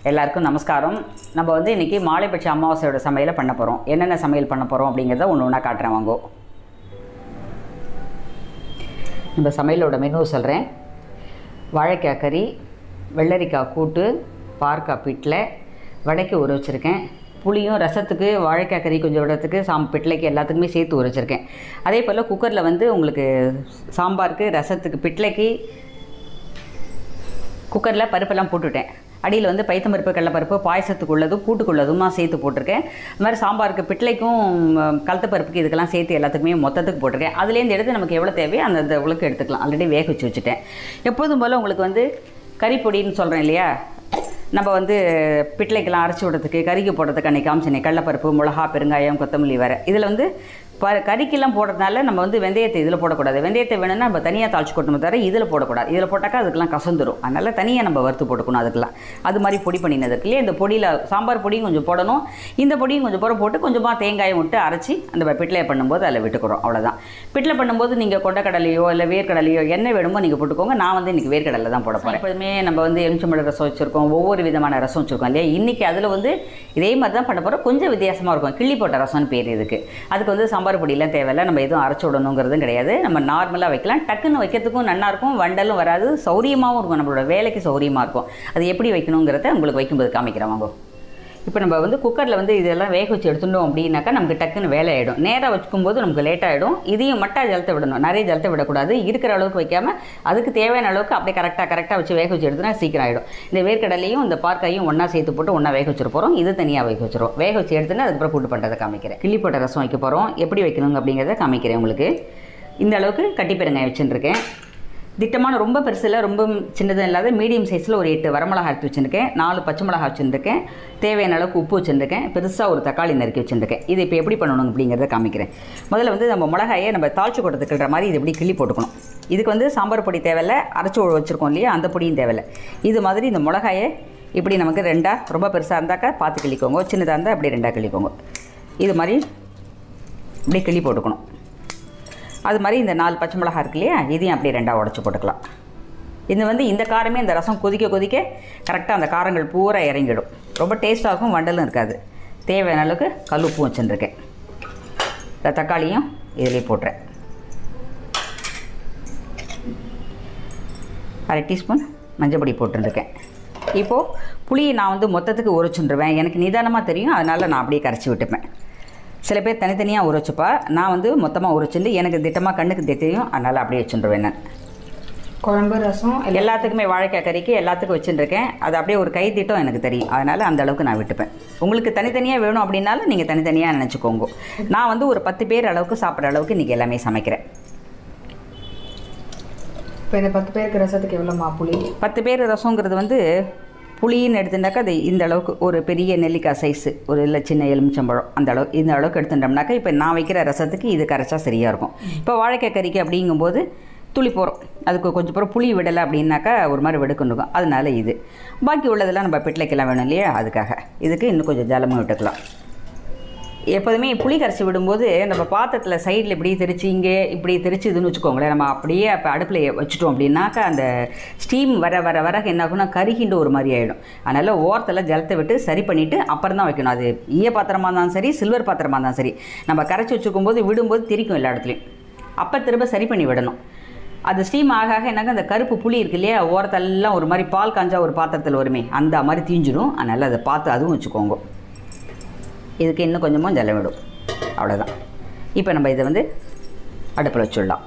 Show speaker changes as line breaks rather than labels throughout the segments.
எல்லாருக்கும் நமஸ்காரம் நம்ம வந்து இன்றைக்கி மாலைப்பட்ச அமாவாசையோட சமையலை பண்ண போகிறோம் என்னென்ன சமையல் பண்ண போகிறோம் அப்படிங்கிறத ஒன்று ஒன்றா காட்டுறேன் வாங்கோ நம்ம சமையலோட மெனு சொல்கிறேன் வாழைக்காய் கறி வெள்ளரிக்காய் கூட்டு பார்க்காய் பிட்டில் வடைக்கு ஊற வச்சுருக்கேன் புளியும் ரசத்துக்கு வாழைக்காய் கறி கொஞ்சம் விடத்துக்கு சாம் பிட்லைக்கு எல்லாத்துக்குமே சேர்த்து ஊற வச்சுருக்கேன் அதே போல் குக்கரில் வந்து உங்களுக்கு சாம்பாருக்கு ரசத்துக்கு பிட்லைக்கு குக்கரில் பருப்பெல்லாம் போட்டுவிட்டேன் அடியில் வந்து பைத்தம்பருப்பு கடலப்பருப்பு பாயசத்துக்கு உள்ளதும் கூட்டுக்குள்ளதுமா சேர்த்து போட்டிருக்கேன் அது மாதிரி சாம்பாருக்கு பிட்லைக்கும் கலத்த பருப்புக்கு இதுக்கெல்லாம் சேர்த்து எல்லாத்துக்குமே மொத்தத்துக்கு போட்டிருக்கேன் அதுலேருந்து எடுத்து நமக்கு எவ்வளோ தேவையோ அந்த அந்த உளுக்கு எடுத்துக்கலாம் ஆல்ரெடி வேக வச்சு வச்சுட்டேன் எப்போதும் போல் உங்களுக்கு வந்து கறிப்பொடின்னு சொல்கிறேன் இல்லையா நம்ம வந்து பிட்லைக்கெல்லாம் அரைச்சி விடுறதுக்கு கறிக்கு போடுறதுக்கு அன்றைக்கி காமிச்சினே கடலப்பருப்பு மிளகா பெருங்காயம் கொத்தமல்லி வர இதில் வந்து ப கறிக்கெல்லாம் போடுறதுனால நம்ம வந்து வெந்தயத்தை இதில் போடக்கூடாது வெந்தயத்தை வேணும்னா நம்ம தனியாக தாளிச்சு கொட்டணும் தவிர இதில் போடக்கூடாது இதில் போட்டாக்கா அதுக்கெல்லாம் கசந்துரும் அதனால் தனியாக நம்ம வறுத்து போட்டுக்கணும் அதுக்கெல்லாம் அது மாதிரி பொடி பண்ணினதுக்கு இல்லையா இந்த பொடியில் சாம்பார் பொடியும் கொஞ்சம் போடணும் இந்த பொடியும் கொஞ்சம் புறம் போட்டு கொஞ்சமாக தேங்காயம் விட்டு அரைச்சி அந்த பிட்லையை பண்ணும்போது அதில் விட்டுக்கிறோம் அவ்வளோதான் பிட்டில் பண்ணும்போது நீங்கள் கொண்டக்கடலையோ இல்லை வேர்க்கடலையோ என்ன வேணுமோ நீங்கள் போட்டுக்கோங்க நான் வந்து இன்றைக்கி வேர்க்கடலை தான் போட போகிறேன் எப்போதுமே நம்ம வந்து எலுமிச்சம்பழ ரசம் வச்சுருக்கோம் ஒவ்வொரு விதமான ரசம் வச்சுருக்கோம் இல்லையா இன்றைக்கி அதில் வந்து இதே மாதிரி தான் பண்ண போகிறோம் கொஞ்சம் வித்தியாசமாக இருக்கும் கிள்ளி போட்ட ரசம்னு பேர் இதுக்கு அதுக்கு வந்து சாம்பார் பொடியெல்லாம் தேவையில்லை நம்ம எதுவும் அரைச்சி விடணுங்கிறதும் கிடையாது நம்ம நார்மலாக வைக்கலாம் டக்குன்னு வைக்கிறதுக்கும் நல்லா இருக்கும் வண்டலும் வராது சௌரியமாகவும் இருக்கும் நம்மளோட வேலைக்கு சௌரியமாக இருக்கும் அது எப்படி வைக்கணுங்கிறத உங்களுக்கு வைக்கும்போது காமிக்கிறேன் வாங்க இப்போ நம்ம வந்து குக்கரில் வந்து இதெல்லாம் வேக வச்சு எடுத்துட்டோம் அப்படின்னாக்கா நமக்கு டக்குன்னு வேலை ஆகிடும் நேராக வச்சுக்கும்போது நமக்கு லேட் ஆகிடும் இதையும் மட்டும் ஜலத்தை விடணும் நிறைய ஜலத்தை விடக்கூடாது இருக்கிற அளவுக்கு வைக்காமல் அதுக்கு தேவையான அளவுக்கு அப்படியே கரெக்டாக கரெக்டாக வச்சு வேக வச்சு எடுத்துனா சீக்கிரம் ஆகிடும் இந்த வேர்க்கடலையும் இந்த பார்க்காயும் ஒன்றா சேர்த்து போட்டு ஒன்றா வேக வச்சுட்டு போகிறோம் இது தனியாக வேக வச்சுருவோம் வேக வச்சு எடுத்துன்னு அதுக்கப்புறம் கூட்டு பண்ணுறதை காமிக்கிறேன் கிள்ளி போட்ட ரசம் வைக்க போகிறோம் எப்படி வைக்கணுங்க அப்படிங்கிறத காமிக்கிறேன் உங்களுக்கு இந்த அளவுக்கு கட்டி பெருங்காயம் வச்சுட்டுருக்கேன் திட்டமான ரொம்ப பெருசில் ரொம்ப சின்னதும் இல்லாத மீடியம் சைஸில் ஒரு எட்டு வரமிளகா எடுத்து வச்சுருக்கேன் நாலு பச்சை மிளகா வச்சுருக்கேன் தேவையான அளவுக்கு உப்பு வச்சுருக்கேன் பெருசாக ஒரு தக்காளி நறுக்கி வச்சுருக்கேன் இது இப்போ எப்படி பண்ணணும் அப்படிங்கிறத காமிக்கிறேன் முதல்ல வந்து நம்ம மிளகாயை நம்ம தாளிச்சு கொட்டத்துக்கிற மாதிரி இது எப்படி கிள்ளி போட்டுக்கணும் இதுக்கு வந்து சாம்பார் பொடி தேவையில்ல அரைச்சி வச்சுருக்கோம் இல்லையா அந்த பொடியும் தேவையில்ல இது மாதிரி இந்த மிளகாயை இப்படி நமக்கு ரெண்டாக ரொம்ப பெருசாக இருந்தாக்கா பார்த்து கிள்ளிக்கோங்க சின்னதாக இருந்தால் அப்படி ரெண்டாக கிள்ளிக்கோங்க இது மாதிரி இப்படி கிள்ளி போட்டுக்கணும் அது மாதிரி இந்த நாலு பச்சை மிளகா இருக்கு இல்லையா இதையும் அப்படியே ரெண்டாக உடச்சி போட்டுக்கலாம் இது வந்து இந்த காரமே இந்த ரசம் கொதிக்க கொதிக்க கரெக்டாக அந்த காரங்கள் பூரா இறங்கிடும் ரொம்ப டேஸ்ட்டாகவும் வண்டலும் இருக்காது தேவையான அளவுக்கு கல் உப்பும் வச்சுருக்கேன் இந்த தக்காளியும் இதிலே போட்டுறேன் அரை டீஸ்பூன் மஞ்சள் பொடி போட்டுருக்கேன் இப்போது புளியை நான் வந்து மொத்தத்துக்கு உரைச்சுருவேன் எனக்கு நிதானமாக தெரியும் அதனால் நான் அப்படியே கரைச்சி விட்டுப்பேன் சில பேர் தனித்தனியாக உரைச்சிப்பா நான் வந்து மொத்தமாக உரைச்சிட்டு எனக்கு திட்டமாக கண்ணுக்கு தெரியும் அதனால் அப்படியே வச்சுருவேன் நான்
குழம்பு ரசம் எல்லாம்
எல்லாத்துக்குமே வாழைக்காய் கறிக்கு எல்லாத்துக்கும் வச்சுருக்கேன் அது அப்படியே ஒரு கை திட்டம் எனக்கு தெரியும் அதனால் அந்த அளவுக்கு நான் விட்டுப்பேன் உங்களுக்கு தனித்தனியாக வேணும் அப்படின்னாலும் நீங்கள் தனித்தனியாக நினச்சிக்கோங்க நான் வந்து ஒரு பத்து பேர் அளவுக்கு சாப்பிட்ற அளவுக்கு இன்றைக்கி எல்லாமே சமைக்கிறேன்
இப்போ இந்த பத்து பேருக்கு ரசத்துக்கு எவ்வளோமா புளி
பத்து பேர் ரசங்கிறது வந்து புளின்னு எடுத்துட்டாக்கா அது இந்த அளவுக்கு ஒரு பெரிய நெல்லிக்காய் சைஸு ஒரு இல்லை சின்ன எலுமிச்சம்பழம் அந்த அளவு இந்த அளவுக்கு எடுத்துட்டோம்னாக்கா இப்போ நான் வைக்கிற ரசத்துக்கு இது கரைச்சா சரியாக இருக்கும் இப்போ வாழைக்காய் கறிக்கு அப்படிங்கும்போது துளி போகிறோம் அதுக்கு கொஞ்சம் பிறகு புளி விடலை அப்படின்னாக்கா ஒரு மாதிரி வெடுக்கணும் அதனால இது பாக்கி உள்ளதெல்லாம் நம்ம பிட்லைக்கெல்லாம் வேணும் இல்லையா அதுக்காக இதுக்கு இன்னும் கொஞ்சம் ஜலமும் விட்டுக்கலாம் எப்போதுமே புளி கரைச்சி விடும்போது நம்ம பாத்திரத்தில் சைடில் இப்படி தெரிச்சு இங்கே இப்படி தெரிச்சுதுன்னு வச்சுக்கோங்களேன் நம்ம அப்படியே அப்போ அடுப்பில் வச்சுட்டோம் அப்படின்னாக்கா அந்த ஸ்டீம் வர வர வர என்ன ஆகும்னா கருகின்ற ஒரு மாதிரி ஆகிடும் அதனால் ஓரத்தில் ஜலத்தை விட்டு சரி பண்ணிவிட்டு அப்புறம் தான் வைக்கணும் அது ஈய பாத்திரமாக இருந்தாலும் சரி சில்வர் பாத்திரமாக இருந்தாலும் சரி நம்ம கரைச்சி வச்சுக்கும் போது விடும்போது திரிக்கும் எல்லா இடத்துலையும் அப்போ திரும்ப சரி பண்ணி விடணும் அது ஸ்டீம் ஆக ஆக என்னங்க அந்த கருப்பு புளி இருக்கு இல்லையா ஓரத்தெல்லாம் ஒரு மாதிரி பால் காஞ்சா ஒரு பாத்திரத்தில் வருமே அந்த மாதிரி தீஞ்சிடும் அதனால் அதை பார்த்து அதுவும் வச்சுக்கோங்க இதுக்கு இன்னும் கொஞ்சமாக ஜலம் விடும் அவ்வளோதான் இப்போ நம்ம இதை வந்து அடுப்பில் வச்சுடலாம்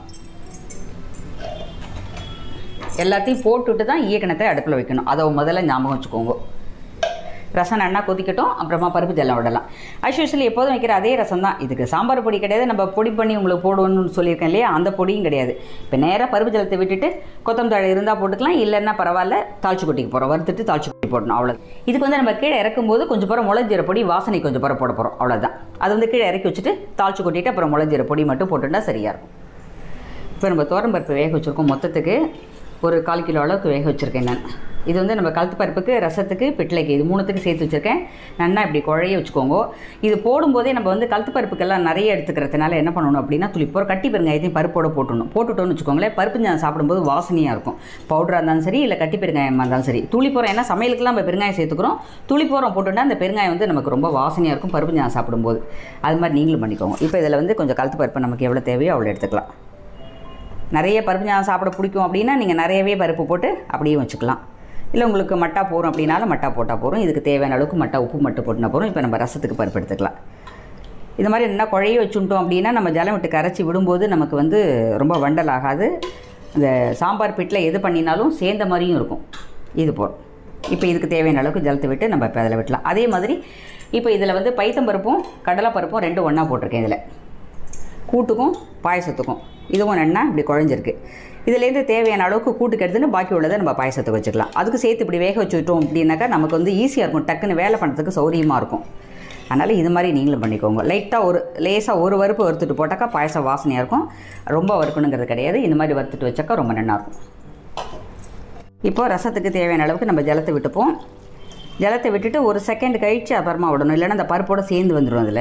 எல்லாத்தையும் போட்டுட்டு தான் ஈயக்கணத்தை அடுப்பில் வைக்கணும் அதை முதல்ல ஞாபகம் வச்சுக்கோங்க ரசம் நல்லா கொதிக்கட்டும் அப்புறமா பருப்பு ஜலம் விடலாம் அஸ்யூஷுவலி எப்போதும் வைக்கிற அதே ரசம் தான் இதுக்கு சாம்பார் பொடி கிடையாது நம்ம பொடி பண்ணி உங்களுக்கு போடுவோம்னு சொல்லியிருக்கேன் இல்லையா அந்த பொடியும் கிடையாது இப்போ நேராக பருப்பு ஜலத்தை விட்டுட்டு கொத்தமல்லி இருந்தால் போட்டுக்கலாம் இல்லைன்னா பரவாயில்ல தாளிச்சு கொட்டிக்கு போகிறோம் வறுத்துட்டு தாளிச்சு கொட்டி போடணும் அவ்வளோ இதுக்கு வந்து நம்ம கீழே இறக்கும்போது கொஞ்சம் பிற முளஞ்சீர பொடி வாசனை கொஞ்சம் பிற போட போகிறோம் அவ்வளோதான் அது வந்து கீழே இறக்கி வச்சுட்டு தாளிச்சு கொட்டிட்டு அப்புறம் முளஞ்சீர பொடி மட்டும் போட்டுட்டா சரியாக இருக்கும் இப்போ நம்ம பருப்பு வேக வச்சுருக்கோம் மொத்தத்துக்கு ஒரு கால் கிலோ அளவுக்கு வேக வச்சுருக்கேன் நான் இது வந்து நம்ம கழுத்து பருப்புக்கு ரசத்துக்கு பிட்லைக்கு இது மூணுத்துக்கு சேர்த்து வச்சுருக்கேன் நல்லா இப்படி குழைய வச்சுக்கோங்க இது போடும்போதே நம்ம வந்து கழுத்து பருப்புக்கெல்லாம் நிறைய எடுத்துக்கிறதுனால என்ன பண்ணணும் அப்படின்னா துளிப்போர் கட்டி பெருங்காயத்தையும் பருப்போட போட்டுடணும் போட்டுட்டோம்னு வச்சுக்கோங்களேன் பருப்பு ஞானம் சாப்பிடும்போது வாசனையாக இருக்கும் பவுடராக இருந்தாலும் சரி இல்லை கட்டி பெருங்காயமாக இருந்தாலும் சரி துளிப்போரம் ஏன்னா சமையலுக்குலாம் நம்ம பெருங்காயம் சேர்த்துக்கிறோம் துளிப்போரம் போட்டுட்டா அந்த பெருங்காயம் வந்து நமக்கு ரொம்ப வாசனையாக இருக்கும் பருப்பு ஞானம் சாப்பிடும்போது அது மாதிரி நீங்களும் பண்ணிக்கோங்க இப்போ இதில் வந்து கொஞ்சம் கழுத்து பருப்பு நமக்கு எவ்வளோ தேவையோ அவ்வளோ எடுத்துக்கலாம் நிறைய பருப்பு ஞானம் சாப்பிட பிடிக்கும் அப்படின்னா நீங்கள் நிறையவே பருப்பு போட்டு அப்படியே வச்சுக்கலாம் இல்லை உங்களுக்கு மட்டா போகிறோம் அப்படின்னாலும் மட்டா போட்டால் போகிறோம் இதுக்கு தேவையான அளவுக்கு மட்டா உப்பு மட்டும் போட்டுனா போகிறோம் இப்போ நம்ம ரசத்துக்கு பருப்பு எடுத்துக்கலாம் இது மாதிரி என்ன குழைய வச்சுட்டோம் அப்படின்னா நம்ம ஜலம் விட்டு கரைச்சி விடும்போது நமக்கு வந்து ரொம்ப வண்டல் ஆகாது இந்த சாம்பார் பிட்டில் எது பண்ணினாலும் சேர்ந்த மாதிரியும் இருக்கும் இது போதும் இப்போ இதுக்கு தேவையான அளவுக்கு ஜலத்தை விட்டு நம்ம இப்போ அதில் விட்டலாம் அதே மாதிரி இப்போ இதில் வந்து பைத்தம்பருப்பும் கடலைப்பருப்பும் ரெண்டும் ஒன்றா போட்டிருக்கேன் இதில் கூட்டுக்கும் பாயசத்துக்கும் இதுவும் நன்னா இப்படி குழஞ்சிருக்கு இதுலேருந்து தேவையான அளவுக்கு கூட்டுக்கு எடுத்துன்னு பாக்கி உள்ளதை நம்ம பாயசத்துக்கு வச்சுக்கலாம் அதுக்கு சேர்த்து இப்படி வேக வச்சு விட்டோம் அப்படின்னாக்கா நமக்கு வந்து ஈஸியாக இருக்கும் டக்குன்னு வேலை பண்ணுறதுக்கு சௌரியமாக இருக்கும் அதனால் இது மாதிரி நீங்களும் பண்ணிக்கோங்க லைட்டாக ஒரு லேசாக ஒரு வறுப்பு வறுத்துட்டு போட்டாக்கா பாயசம் வாசனையாக இருக்கும் ரொம்ப வறுக்கணுங்கிறது கிடையாது இந்த மாதிரி வறுத்துட்டு வச்சாக்கா ரொம்ப நல்லாயிருக்கும் இப்போ ரசத்துக்கு தேவையான அளவுக்கு நம்ம ஜலத்தை விட்டுப்போம் ஜலத்தை விட்டுட்டு ஒரு செகண்ட் கழித்து அப்புறமா விடணும் இல்லைன்னா அந்த பருப்போட சேர்ந்து வந்துடும் அதில்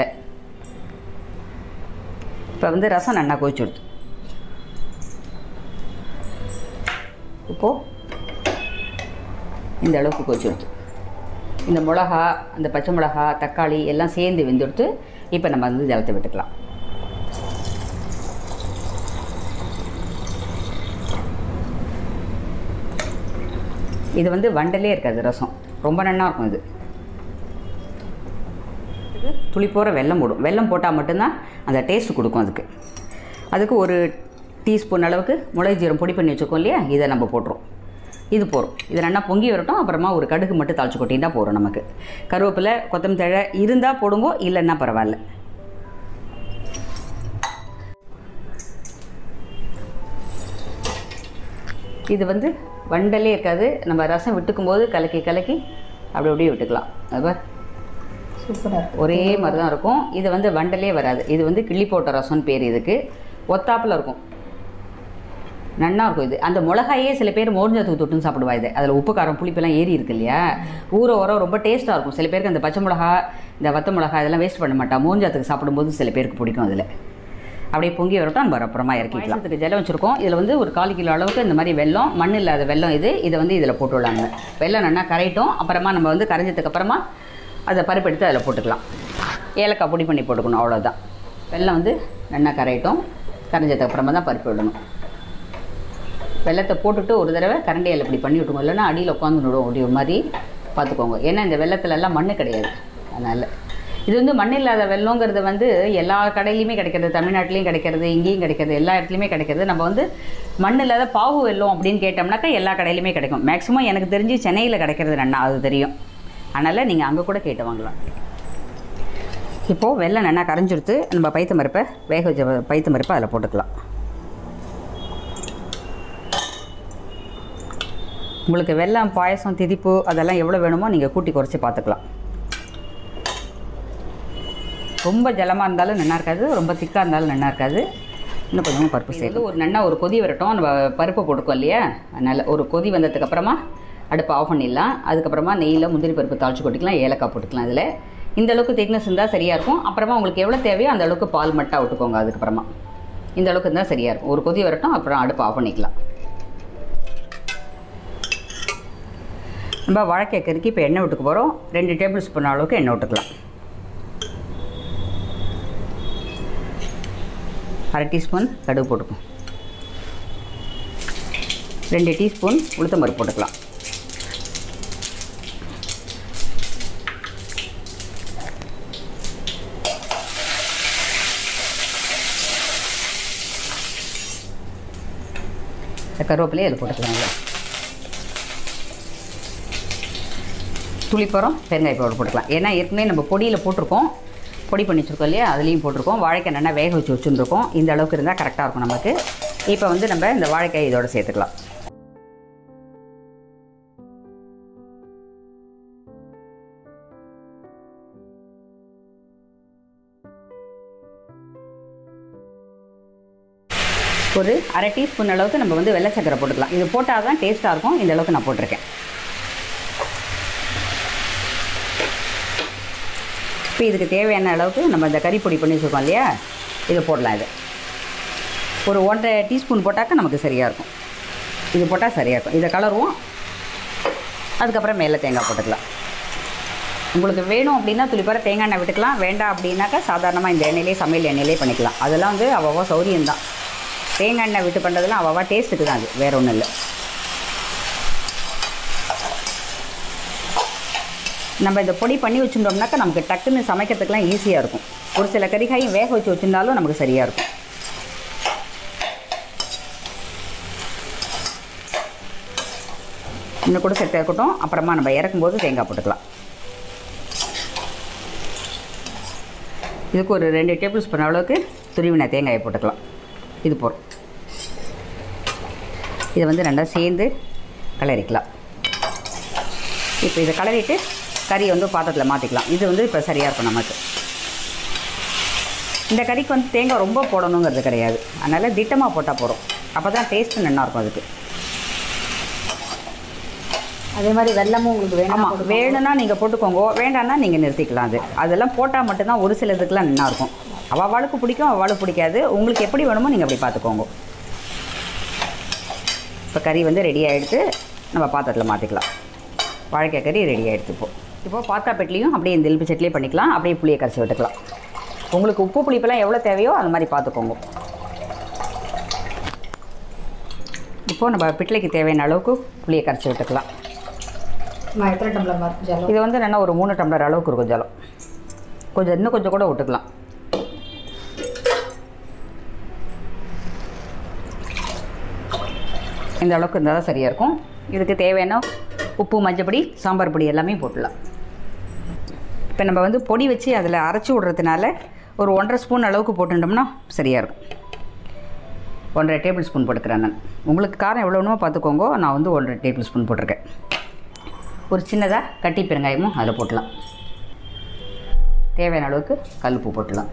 இப்போ வந்து ரசம் நல்லா கொதிச்சுடுது இப்போது இந்த அளவுக்கு கொதிச்சுடுது இந்த மிளகா அந்த பச்சை மிளகா தக்காளி எல்லாம் சேர்ந்து வெந்துடுத்து இப்போ நம்ம வந்து ஜலத்தை விட்டுக்கலாம் இது வந்து வண்டலே இருக்காது ரசம் ரொம்ப நல்லா இருக்கும் இது இது துளி போகிற வெல்லம் போடும் வெல்லம் போட்டால் மட்டும்தான் அந்த டேஸ்ட் கொடுக்கும் அதுக்கு அதுக்கு ஒரு டீஸ்பூன் அளவுக்கு மிளகு ஜீரம் பொடி பண்ணி வச்சுக்கோம் இல்லையா இதை நம்ம போட்டுரும் இது போகிறோம் இது நல்லா பொங்கி வரட்டும் அப்புறமா ஒரு கடுகு மட்டும் தாளிச்சு கொட்டினா போகிறோம் நமக்கு கருவேப்பிலை கொத்தமல்லி தழை இருந்தால் போடுங்கோ இல்லைன்னா பரவாயில்ல இது வந்து வண்டலே இருக்காது நம்ம ரசம் விட்டுக்கும் போது கலக்கி கலக்கி அப்படி அப்படியே விட்டுக்கலாம் அது பார்
சூப்பராக
ஒரே மாதிரி தான் இருக்கும் இது வந்து வண்டலே வராது இது வந்து கிள்ளி போட்ட ரசம்னு பேர் இதுக்கு ஒத்தாப்பில் இருக்கும் நன்னா இருக்கும் இது அந்த மிளகாயே சில பேர் மோர்ஞ்சத்துக்கு தொட்டுன்னு சாப்பிடுவா இது அதில் உப்பு காரம் புளிப்பெல்லாம் ஏறி இருக்கு இல்லையா ஊற உரம் ரொம்ப டேஸ்ட்டாக இருக்கும் சில பேருக்கு அந்த பச்சை மிளகா இந்த வத்த மிளகா இதெல்லாம் வேஸ்ட் பண்ண மாட்டா மோர்ஞ்சத்துக்கு சாப்பிடும்போது சில பேருக்கு பிடிக்கும் அதில் அப்படியே பொங்கி வரட்டும் நம்ம அப்புறமா இறக்கிக்கலாம் இதுக்கு ஜலம் வச்சுருக்கோம் இதில் வந்து ஒரு கால் கிலோ அளவுக்கு இந்த மாதிரி வெல்லம் மண் இல்லாத வெல்லம் இது இதை வந்து இதில் போட்டு விடலாங்க வெல்லம் நல்லா கரையிட்டோம் அப்புறமா நம்ம வந்து கரைஞ்சதுக்கு அப்புறமா அதை பருப்பு எடுத்து அதில் போட்டுக்கலாம் ஏலக்காய் பொடி பண்ணி போட்டுக்கணும் அவ்வளோதான் வெல்லம் வந்து நல்லா கரையிட்டோம் கரைஞ்சதுக்கு அப்புறமா தான் பருப்பு விடணும் வெள்ளத்தை போட்டுட்டு ஒரு தடவை கரண்டியில் இப்படி பண்ணி விட்டுங்க இல்லைன்னா அடியில் உட்காந்து விடும் அப்படி ஒரு மாதிரி பார்த்துக்கோங்க ஏன்னா இந்த வெள்ளத்துல எல்லாம் மண் கிடையாது அதனால் இது வந்து மண் இல்லாத வெள்ளங்கிறது வந்து எல்லா கடையிலையுமே கிடைக்கிறது தமிழ்நாட்டிலையும் கிடைக்கிறது இங்கேயும் கிடைக்கிறது எல்லா இடத்துலையுமே கிடைக்கிறது நம்ம வந்து மண் இல்லாத பாவு வெள்ளம் அப்படின்னு கேட்டோம்னாக்கா எல்லா கடையிலையுமே கிடைக்கும் மேக்ஸிமம் எனக்கு தெரிஞ்சு சென்னையில் கிடைக்கிறது நன்னா அது தெரியும் அதனால் நீங்கள் அங்கே கூட கேட்டு வாங்கலாம் இப்போது வெள்ளம் நல்லா கரைஞ்சிடுத்து நம்ம பைத்த மருப்பை வேக வச்ச பைத்த மருப்பை அதில் போட்டுக்கலாம் உங்களுக்கு வெல்லம் பாயசம் திதிப்பு அதெல்லாம் எவ்வளோ வேணுமோ நீங்கள் கூட்டி குறைச்சி பார்த்துக்கலாம் ரொம்ப ஜலமாக இருந்தாலும் நல்லா இருக்காது ரொம்ப திக்காக இருந்தாலும் நல்லா இருக்காது இன்னும் கொஞ்சமாக பருப்பு சேர்த்து ஒரு நல்லா ஒரு கொதி வரட்டும் நம்ம பருப்பு போட்டுக்கோம் இல்லையா அதனால் ஒரு கொதி வந்ததுக்கு அப்புறமா அடுப்பு ஆஃப் பண்ணிடலாம் அதுக்கப்புறமா நெய்யில் முந்திரி பருப்பு தாளிச்சு கொட்டிக்கலாம் ஏலக்காய் போட்டுக்கலாம் அதில் இந்த அளவுக்கு திக்னஸ் இருந்தால் சரியாக இருக்கும் அப்புறமா உங்களுக்கு எவ்வளோ தேவையோ அந்த அளவுக்கு பால் மட்டும் விட்டுக்கோங்க அதுக்கப்புறமா இந்த அளவுக்கு இருந்தால் சரியாக இருக்கும் ஒரு கொதி வரட்டும் அப்புறம் அடுப்பு ஆஃப் பண்ணிக்கலாம் நம்ம வாழைக்காய் கறிக்கு இப்போ எண்ணெய் விட்டுக்க போகிறோம் ரெண்டு டேபிள் ஸ்பூன் அளவுக்கு எண்ணெய் விட்டுக்கலாம் அரை டீஸ்பூன் கடுகு போட்டுக்கும் ரெண்டு டீஸ்பூன் உளுத்தம் பருப்பு போட்டுக்கலாம் இந்த கருவேப்பிலையை அதில் போட்டுக்கலாம் இல்லை துளிப்பரம் பெருங்காய பவுடர் போட்டுக்கலாம் ஏன்னா ஏற்கனவே நம்ம பொடியில் போட்டிருக்கோம் பொடி பண்ணி வச்சுருக்கோம் இல்லையா அதுலேயும் போட்டிருக்கோம் வாழைக்காய் நல்லா வேக வச்சு வச்சுருக்கோம் இந்த அளவுக்கு இருந்தால் கரெக்டாக இருக்கும் நமக்கு இப்போ வந்து நம்ம இந்த வாழைக்காய் இதோட சேர்த்துக்கலாம் ஒரு அரை டீஸ்பூன் அளவுக்கு நம்ம வந்து வெள்ளை சக்கரை போட்டுக்கலாம் இது போட்டால் தான் டேஸ்ட்டாக இருக்கும் இந்த அளவுக்கு நான் போட்டிருக்கேன் இப்போ இதுக்கு தேவையான அளவுக்கு நம்ம இந்த கறி பொடி பண்ணி வச்சுருக்கோம் இல்லையா இது போடலாம் இது ஒரு ஒன்றரை டீஸ்பூன் போட்டாக்க நமக்கு சரியாக இருக்கும் இது போட்டால் சரியாக இருக்கும் இதை கலருவோம் அதுக்கப்புறம் மேலே தேங்காய் போட்டுக்கலாம் உங்களுக்கு வேணும் அப்படின்னா துளிப்பார தேங்காய் எண்ணெய் விட்டுக்கலாம் வேண்டாம் அப்படின்னாக்கா சாதாரணமாக இந்த எண்ணெயிலே சமையல் எண்ணெயிலே பண்ணிக்கலாம் அதெல்லாம் வந்து அவ்வளோவா சௌரியம் தான் தேங்காய் எண்ணெய் விட்டு பண்ணுறதுலாம் அவ்வளோவா டேஸ்ட்டுக்கு தான் அது வேறு ஒன்றும் இல்லை நம்ம இந்த பொடி பண்ணி வச்சுட்டோம்னாக்கா நமக்கு டக்குன்னு சமைக்கிறதுக்கெலாம் ஈஸியாக இருக்கும் ஒரு சில கறிகாயும் வேக வச்சு வச்சுருந்தாலும் நமக்கு சரியாக இருக்கும் இன்னும் கூட செட்டாக இருக்கட்டும் அப்புறமா நம்ம இறக்கும்போது தேங்காய் போட்டுக்கலாம் இதுக்கு ஒரு ரெண்டு டேபிள் ஸ்பூன் அளவுக்கு துருவின தேங்காயை போட்டுக்கலாம் இது போதும் இதை வந்து நல்லா சேர்ந்து கலரிக்கலாம் இப்போ இதை கலரிட்டு கறி வந்து பாத்திரத்தில் மாற்றிக்கலாம் இது வந்து இப்போ சரியாக இருக்கும் நமக்கு இந்த கறிக்கு வந்து தேங்காய் ரொம்ப போடணுங்கிறது கிடையாது அதனால் திட்டமாக போட்டால் போகிறோம் அப்போ தான் டேஸ்ட்டு நல்லாயிருக்கும் அதுக்கு
அதே மாதிரி வெல்லமும் உங்களுக்கு வேணும்
ஆமாம் வேணும்னா நீங்கள் போட்டுக்கோங்க வேண்டாம்னா நீங்கள் நிறுத்திக்கலாம் அது அதெல்லாம் போட்டால் மட்டும்தான் ஒரு சில இதுக்கெலாம் நல்லா இருக்கும் அவளுக்கு பிடிக்கும் அவளுக்கு பிடிக்காது உங்களுக்கு எப்படி வேணுமோ நீங்கள் அப்படி பார்த்துக்கோங்க இப்போ கறி வந்து ரெடி ஆகிடுத்து நம்ம பாத்திரத்தில் மாற்றிக்கலாம் வாழைக்காய் கறி ரெடி ஆகிடுத்து இப்போ இப்போது பாத்தாப்பெட்லேயும் அப்படியே இந்த எலும்பு சட்லியே பண்ணிக்கலாம் அப்படியே புளியை கரைச்சி விட்டுக்கலாம் உங்களுக்கு உப்பு புளிப்பெல்லாம் எவ்வளோ தேவையோ அந்த மாதிரி பார்த்துக்கோங்க இப்போது நம்ம பிட்லைக்கு தேவையான அளவுக்கு புளியை கரைச்சி விட்டுக்கலாம்
நான் எத்தனை டம்ளர் மார்க் ஜலம்
இது வந்து என்னென்னா ஒரு மூணு டம்ளர் அளவுக்கு இருக்கும் ஜலம் கொஞ்சம் இன்னும் கொஞ்சம் கூட விட்டுக்கலாம் இந்த அளவுக்கு இருந்தால் தான் சரியாக இருக்கும் இதுக்கு தேவையான உப்பு மஞ்சப்பொடி சாம்பார் பொடி எல்லாமே போட்டுடலாம் இப்போ நம்ம வந்து பொடி வச்சு அதில் அரைச்சி விட்றதுனால ஒரு ஒன்றரை ஸ்பூன் அளவுக்கு போட்டுட்டோம்னா சரியாக இருக்கும் ஒன்றரை டேபிள் ஸ்பூன் போட்டுக்கிறேன் நான் உங்களுக்கு காரம் எவ்வளோ வேணுமோ பார்த்துக்கோங்க நான் வந்து ஒன்றரை டேபிள் ஸ்பூன் போட்டிருக்கேன் ஒரு சின்னதாக கட்டி பெருங்காயமும் அதில் போட்டலாம் தேவையான அளவுக்கு கல்லுப்பு போட்டுடலாம்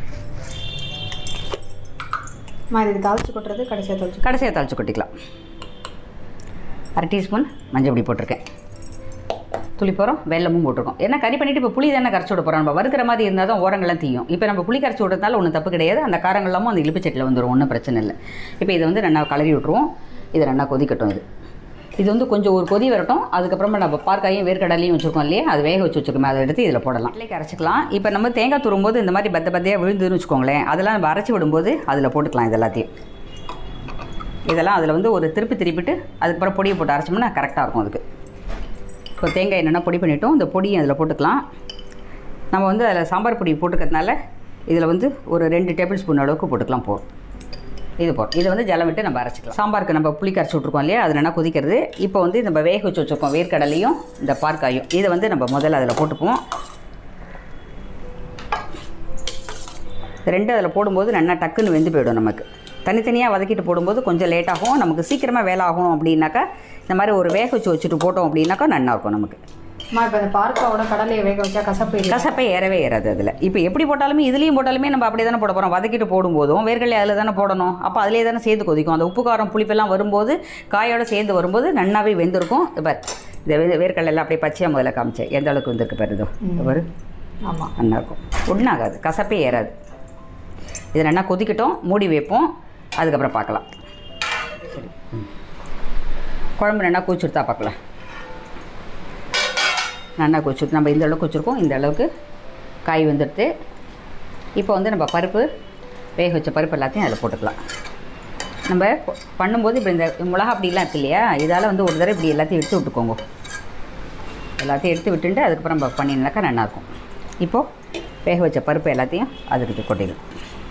நான் இதுக்கு தாளிச்சு கொட்டுறது கடைசியாக தாளிச்சு
கடைசியாக தாளித்து கொட்டிக்கலாம் அரை டீஸ்பூன் மஞ்சள் பொடி போட்டிருக்கேன் துளிப்போகிறோம் வெல்லமும் போட்டிருக்கோம் ஏன்னா கறி பண்ணிவிட்டு இப்போ புளி தானே கரைச்சி விட போகிறோம் நம்ம வறுக்கிற மாதிரி இருந்தால் தான் ஓரங்கள்லாம் தீயும் இப்போ நம்ம புளி கரைச்சி விடுறதுனால ஒன்றும் தப்பு கிடையாது அந்த காரங்கள்லாமும் அந்த இழுப்பு சட்டியில் வந்துடும் ஒன்றும் பிரச்சனை இல்லை இப்போ இதை வந்து நல்லா கலரி விட்ருவோம் இதை நல்லா கொதிக்கட்டும் இது இது வந்து கொஞ்சம் ஒரு கொதி வரட்டும் அதுக்கப்புறமா நம்ம பார்க்காயும் வேர்க்கடலையும் வச்சுருக்கோம் இல்லையா அது வேக வச்சு வச்சுருக்கோமே அதை எடுத்து இதில் போடலாம் இட்லிக்கு அரைச்சிக்கலாம் இப்போ நம்ம தேங்காய் துரும்போது இந்த மாதிரி பத்த பத்தையாக விழுந்துன்னு வச்சுக்கோங்களேன் அதெல்லாம் நம்ம அரைச்சி விடும்போது அதில் போட்டுக்கலாம் இது எல்லாத்தையும் இதெல்லாம் அதில் வந்து ஒரு திருப்பி திருப்பிட்டு அதுக்கப்புறம் பொடியை போட்டு அரைச்சோம்னா கரெக்டாக இருக்கும் அதுக்கு இப்போ தேங்காய் என்னென்னா பொடி பண்ணிட்டோம் இந்த பொடியும் அதில் போட்டுக்கலாம் நம்ம வந்து அதில் சாம்பார் பொடி போட்டுக்கிறதுனால இதில் வந்து ஒரு ரெண்டு டேபிள் ஸ்பூன் அளவுக்கு போட்டுக்கலாம் போதும் இது போதும் இதை வந்து ஜலம் விட்டு நம்ம அரைச்சிக்கலாம் சாம்பாருக்கு நம்ம புளி கரைச்சி விட்ருக்கோம் இல்லையா அது என்ன கொதிக்கிறது இப்போ வந்து நம்ம வேக வச்சு வச்சுருக்கோம் வேர்க்கடலையும் இந்த பார்க்காயும் இதை வந்து நம்ம முதல்ல அதில் போட்டுப்போம் ரெண்டு அதில் போடும்போது நல்லா டக்குன்னு வெந்து போயிடும் நமக்கு தனித்தனியாக வதக்கிட்டு போடும்போது கொஞ்சம் லேட் ஆகும் நமக்கு சீக்கிரமாக வேலை ஆகும் அப்படின்னாக்கா இந்த மாதிரி ஒரு வேக வச்சு வச்சுட்டு போட்டோம் அப்படின்னாக்கா நல்லா இருக்கும் நமக்கு
அம்மா இப்போ இந்த பார்க்காவோட கடலையை வேக வச்சா கசப்பு இல்லை
கசப்பே ஏறவே ஏறாது அதில் இப்போ எப்படி போட்டாலுமே இதுலேயும் போட்டாலுமே நம்ம அப்படியே தானே போட போகிறோம் வதக்கிட்டு போடும்போதும் வேர்க்கடலை அதில் தானே போடணும் அப்போ அதிலே தானே சேர்ந்து கொதிக்கும் அந்த உப்பு காரம் புளிப்பெல்லாம் வரும்போது காயோட சேர்ந்து வரும்போது நன்னாவே வெந்திருக்கும் இப்போ இந்த வே- வேர்க்கடலை எல்லாம் அப்படியே பச்சையாக முதல்ல காமிச்சேன் எந்த அளவுக்கு வந்திருக்கு பாரு இதோ இதோ பாரு
ஆமாம்
நல்லா இருக்கும் ஒன்றாகாது கசப்பே ஏறாது இது நல்லா கொதிக்கட்டும் மூடி வைப்போம் அதுக்கப்புறம் பார்க்கலாம் சரி ம். குழம்பு நல்லா கொதிச்சுடுத்தா பார்க்கலாம் நல்லா கொதிச்சு நம்ம இந்த அளவுக்கு வச்சுருக்கோம் இந்த அளவுக்கு காய் வந்துடுது இப்போ வந்து நம்ம பருப்பு வேக வச்ச பருப்பு எல்லாத்தையும் அதில் போட்டுக்கலாம் நம்ம ப- பண்ணும்போது இப்படி இந்த மிளகா அப்படிலாம் இருக்கு இல்லையா இதால் வந்து ஒரு தடவை இப்படி எல்லாத்தையும் எடுத்து விட்டுக்கோங்க எல்லாத்தையும் எடுத்து விட்டுட்டு அதுக்கப்புறம் நம்ம பண்ணினாக்கா நல்லாயிருக்கும் இப்போது வேக வச்ச பருப்பு எல்லாத்தையும் அதுக்கு கொட்டிடலாம்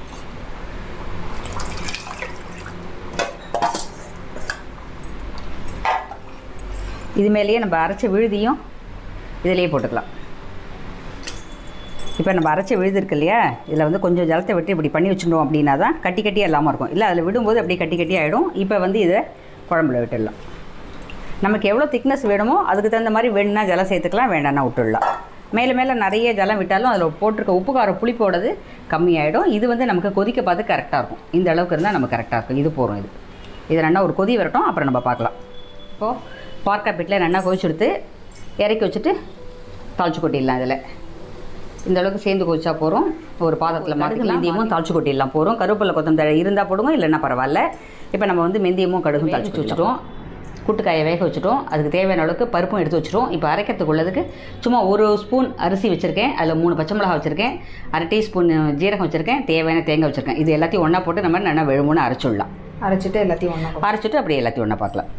இது மேலேயே நம்ம அரைச்ச விழுதியும் இதிலேயே போட்டுக்கலாம் இப்போ நம்ம அரைச்ச விழுது இருக்கு இல்லையா இதில் வந்து கொஞ்சம் ஜலத்தை விட்டு இப்படி பண்ணி வச்சுட்டோம் அப்படின்னா தான் கட்டி கட்டியாக இல்லாமல் இருக்கும் இல்லை அதில் விடும்போது அப்படியே கட்டி கட்டி ஆகிடும் இப்போ வந்து இதை குழம்புல விட்டுடலாம் நமக்கு எவ்வளோ திக்னஸ் வேணுமோ அதுக்கு தகுந்த மாதிரி வேணும்னா ஜலம் சேர்த்துக்கலாம் வேண்டாம்னா விட்டுடலாம் மேலே மேலே நிறைய ஜலம் விட்டாலும் அதில் போட்டிருக்க உப்பு காரம் புளிப்போடது கம்மியாயிடும் இது வந்து நமக்கு கொதிக்க பார்த்து கரெக்டாக இருக்கும் இந்த அளவுக்கு இருந்தால் நம்ம கரெக்டாக இருக்கும் இது போகிறோம் இது இது ரெண்டா ஒரு கொதி வரட்டும் அப்புறம் நம்ம பார்க்கலாம் இப்போது பார்க்கா பிட்டில் ரெண்டா கொதிச்சு எடுத்து இறக்கி வச்சுட்டு தாளிச்சு கொட்டிடலாம் இதில் இந்த அளவுக்கு சேர்ந்து கொதிச்சா போகிறோம் ஒரு பாத்திரத்தில் மாற்றிக்கலாம் மெந்தியமும் தாளிச்சு கொட்டிடலாம் போகிறோம் கருவேப்பிலை கொத்தமல்லி இருந்தால் போடுங்க இல்லைன்னா பரவாயில்ல இப்போ நம்ம வந்து மெந்தியமும் கடுகும் தாளிச்சு வச்சுட்டோம் கூட்டுக்காயை வேக வச்சுட்டோம் அதுக்கு தேவையான அளவுக்கு பருப்பும் எடுத்து வச்சுட்டோம் இப்போ அரைக்கிறதுக்கு உள்ளதுக்கு சும்மா ஒரு ஸ்பூன் அரிசி வச்சுருக்கேன் அதில் மூணு பச்சை மிளகா வச்சுருக்கேன் அரை டீஸ்பூன் ஜீரகம் வச்சுருக்கேன் தேவையான தேங்காய் வச்சுருக்கேன் இது எல்லாத்தையும் ஒன்றா போட்டு நம்ம நல்லா வெழுமுன்னு அரைச்சிடலாம்
அரைச்சிட்டு எல்லாத்தையும் ஒன்றா
அரைச்சிட்டு அப்படியே எல்லாத்தையும் ஒன்றா பார்க்கலாம்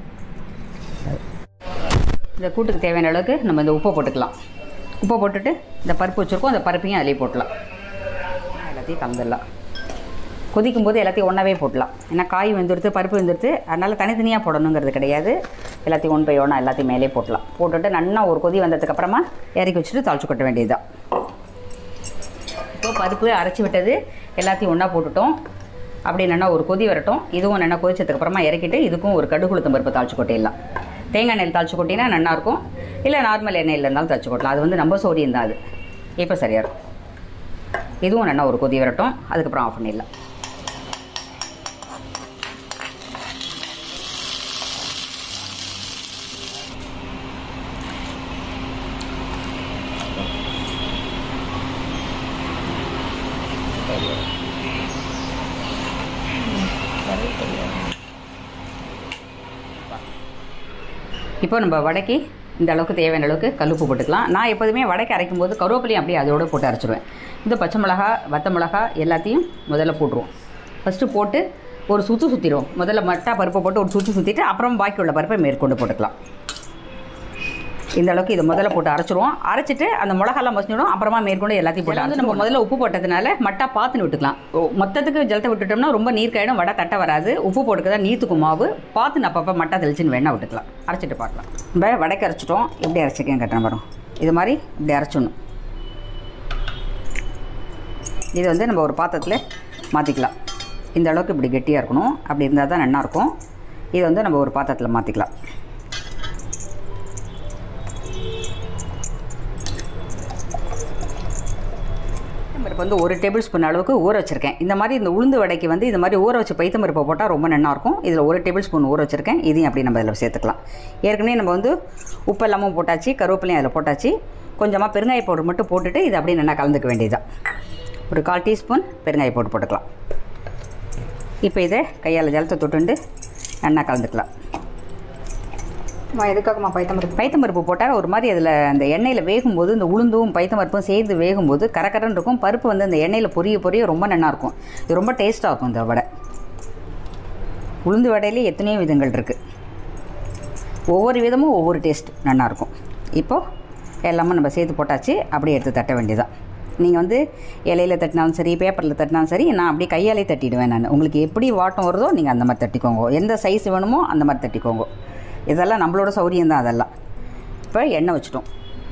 இந்த கூட்டுக்கு தேவையான அளவுக்கு நம்ம இந்த உப்பை போட்டுக்கலாம் உப்பை போட்டுட்டு இந்த பருப்பு வச்சுருக்கோம் அந்த பருப்பையும் அதிலே போட்டலாம் எல்லாத்தையும் கலந்துடலாம் கொதிக்கும் போது எல்லாத்தையும் ஒன்றாவே போட்டலாம் ஏன்னா காய் வெந்துடுத்து பருப்பு வெந்துடுத்து அதனால் தனித்தனியாக போடணுங்கிறது கிடையாது எல்லாத்தையும் ஒன் பை ஒன்றா எல்லாத்தையும் மேலே போட்டலாம் போட்டுட்டு நல்லா ஒரு கொதி வந்ததுக்கப்புறமா இறக்கி வச்சுட்டு தாளிச்சு கொட்ட வேண்டியதுதான் இப்போ பருப்பு அரைச்சி விட்டது எல்லாத்தையும் ஒன்றா போட்டுட்டோம் அப்படியே நல்லா ஒரு கொதி வரட்டும் இதுவும் நல்லா கொதிச்சதுக்கப்புறமா இறக்கிட்டு இதுக்கும் ஒரு கடுகு உளுத்தம் பருப்பு தாளிச்சு கொட்டிடலாம் தேங்காய் எண்ணெயில் தாளிச்சு கொட்டினா நல்லாயிருக்கும் இல்லை நார்மல் எண்ணெயில் இருந்தாலும் தாளிச்சு கொட்டலாம் அது வந்து நம்ம சௌரியம் தான் அது இப்போ சரியாக இருக்கும் இதுவும் நல்லா ஒரு கொதி வரட்டும் அதுக்கப்புறம் ஆஃப் பண்ணிடலாம் இப்போ நம்ம வடைக்கு இந்த அளவுக்கு தேவையான அளவுக்கு கல்லுப்பு போட்டுக்கலாம் நான் எப்போதுமே வடைக்கு அரைக்கும் போது கருவேப்பிலையும் அப்படியே அதோட போட்டு அரைச்சிடுவேன் இந்த பச்சை மிளகா வத்த மிளகா எல்லாத்தையும் முதல்ல போட்டுருவோம் ஃபஸ்ட்டு போட்டு ஒரு சுற்று சுற்றிடுவோம் முதல்ல மட்டா பருப்பை போட்டு ஒரு சுற்று சுற்றிட்டு அப்புறம் பாக்கி உள்ள பருப்பை மேற்கொண்டு போட்டுக்கலாம் இந்த அளவுக்கு இதை முதல்ல போட்டு அரைச்சிருவோம் அரைச்சிட்டு அந்த மிளகாலாம் மசிஞ்சிடும் அப்புறமா மேற்கொண்டு எல்லாத்தையும் போட்டு வந்து நம்ம முதல்ல உப்பு போட்டதுனால மட்டா பார்த்துன்னு விட்டுக்கலாம் ஓ, மொத்தத்துக்கு ஜலத்தை விட்டுட்டோம்னா ரொம்ப நீர் காயிடும் வடை தட்டை வராது உப்பு போட்டுக்க தான் நீத்துக்கும் மாவு பார்த்து அப்பப்போ மட்டா தெளிச்சுன்னு வேணா விட்டுக்கலாம் அரைச்சிட்டு பார்க்கலாம் நம்ம வடைக்கு அரைச்சிட்டோம் எப்படி அரைச்சிக்கேன் கட்டுறேன் வரும் இது மாதிரி இப்படி அரைச்சிடணும் இது வந்து நம்ம ஒரு பாத்திரத்தில் மாற்றிக்கலாம் இந்த அளவுக்கு இப்படி கெட்டியாக இருக்கணும் அப்படி இருந்தால் தான் நல்லாயிருக்கும் இதை வந்து நம்ம ஒரு பாத்திரத்தில் மாற்றிக்கலாம் பருப்பு வந்து ஒரு டேபிள் ஸ்பூன் அளவுக்கு ஊற வச்சுருக்கேன் இந்த மாதிரி இந்த உளுந்து வடைக்கு வந்து இந்த மாதிரி ஊற வச்சு பைத்தம் பருப்பை போட்டால் ரொம்ப நல்லா இருக்கும் இதில் ஒரு டேபிள் ஸ்பூன் ஊற வச்சுருக்கேன் இதையும் அப்படி நம்ம இதில் சேர்த்துக்கலாம் ஏற்கனவே நம்ம வந்து உப்பு எல்லாமும் போட்டாச்சு கருவேப்பிலையும் அதில் போட்டாச்சு கொஞ்சமாக பெருங்காய பவுடர் மட்டும் போட்டுட்டு இதை அப்படியே நல்லா கலந்துக்க வேண்டியதுதான் ஒரு கால் டீஸ்பூன் பெருங்காய பவுடர் போட்டுக்கலாம் இப்போ இதை கையால் ஜலத்தை தொட்டுண்டு நல்லா கலந்துக்கலாம்
அம்மா எதுக்காகம்மா பைத்தம் பருப்பு
பைத்தம் பருப்பு போட்டால் ஒரு மாதிரி அதில் அந்த எண்ணெயில் வேகும்போது இந்த உளுந்தும் பைத்தம் பருப்பும் சேர்ந்து வேகும்போது கரகரன்னு இருக்கும் பருப்பு வந்து அந்த எண்ணெயில் பொரிய பொரிய ரொம்ப நல்லா இருக்கும் இது ரொம்ப டேஸ்ட்டாக இருக்கும் இந்த வடை உளுந்து வடையிலே எத்தனையோ விதங்கள் இருக்குது ஒவ்வொரு விதமும் ஒவ்வொரு டேஸ்ட் நல்லாயிருக்கும் இப்போது எல்லாமே நம்ம சேர்த்து போட்டாச்சு அப்படியே எடுத்து தட்ட வேண்டியதான் நீங்கள் வந்து இலையில தட்டினாலும் சரி பேப்பரில் தட்டினாலும் சரி நான் அப்படியே கையாலே தட்டிடுவேன் நான் உங்களுக்கு எப்படி வாட்டம் வருதோ நீங்கள் அந்த மாதிரி தட்டிக்கோங்க எந்த சைஸ் வேணுமோ அந்த மாதிரி தட்டிக்கோங்க இதெல்லாம் நம்மளோட சௌரியம் தான் அதெல்லாம் இப்போ எண்ணெய் வச்சுட்டோம்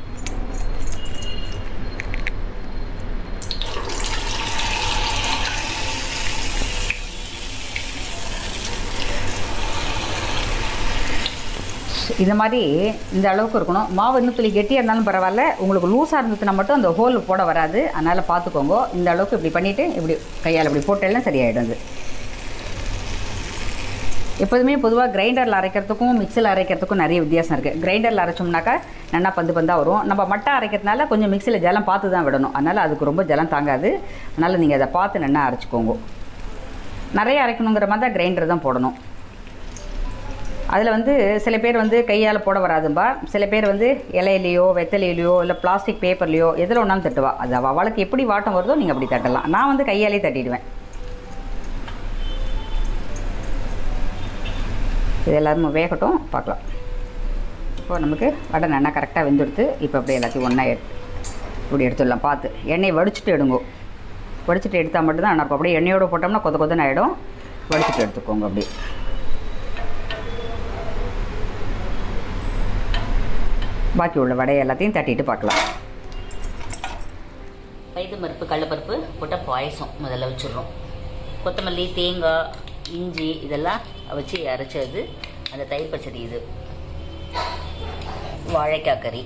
இந்த மாதிரி இந்த அளவுக்கு இருக்கணும் மாவு இன்னும் துளி கெட்டியாக இருந்தாலும் பரவாயில்ல உங்களுக்கு லூஸாக இருந்ததுன்னா மட்டும் அந்த ஹோல் போட வராது அதனால் பார்த்துக்கோங்க இந்த அளவுக்கு இப்படி பண்ணிவிட்டு இப்படி கையால் இப்படி போட்டெல்லாம் சரியாயிடும் இது எப்போதுமே பொதுவாக கிரைண்டரில் அரைக்கிறதுக்கும் மிக்சியில் அரைக்கிறதுக்கும் நிறைய வித்தியாசம் இருக்குது கிரைண்டரில் அரைச்சோம்னாக்கா நல்லா பந்து பந்தாக வரும் நம்ம மட்டை அரைக்கிறதுனால கொஞ்சம் மிக்சியில் ஜலம் பார்த்து தான் விடணும் அதனால் அதுக்கு ரொம்ப ஜலம் தாங்காது அதனால் நீங்கள் அதை பார்த்து நல்லா அரைச்சிக்கோங்க நிறைய அரைக்கணுங்கிற மாதிரி தான் கிரைண்டர் தான் போடணும் அதில் வந்து சில பேர் வந்து கையால் போட வராதும்பா சில பேர் வந்து இலையிலையோ வெத்தலையிலையோ இல்லை பிளாஸ்டிக் பேப்பர்லையோ எதில் ஒன்றாலும் தட்டுவா அது அவ- அவளுக்கு எப்படி வாட்டம் வருதோ நீங்கள் அப்படி தட்டலாம் நான் வந்து கையாலே தட்டிடுவேன் இது எல்லாரும் வேகட்டும் பார்க்கலாம் இப்போ நமக்கு வடை நல்லா கரெக்டாக வெந்துடுத்து இப்போ அப்படியே எல்லாத்தையும் ஒன்றா இப்படி எடுத்துடலாம் பார்த்து எண்ணெயை வடிச்சிட்டு எடுங்கோ வடிச்சிட்டு எடுத்தால் மட்டும்தான் நல்லா இருக்கும் அப்படியே எண்ணெயோடு போட்டோம்னா கொத கொதன்னு ஆகிடும் வடிச்சிட்டு எடுத்துக்கோங்க அப்படியே பாக்கி உள்ள வடை எல்லாத்தையும் தட்டிட்டு பார்க்கலாம்
பைத்து பருப்பு கடலப்பருப்பு போட்ட பாயசம் முதல்ல வச்சிடுறோம் கொத்தமல்லி தேங்காய் இஞ்சி இதெல்லாம் வச்சு அரைச்சது அந்த தயிர் பச்சடி இது வாழைக்காய் கறி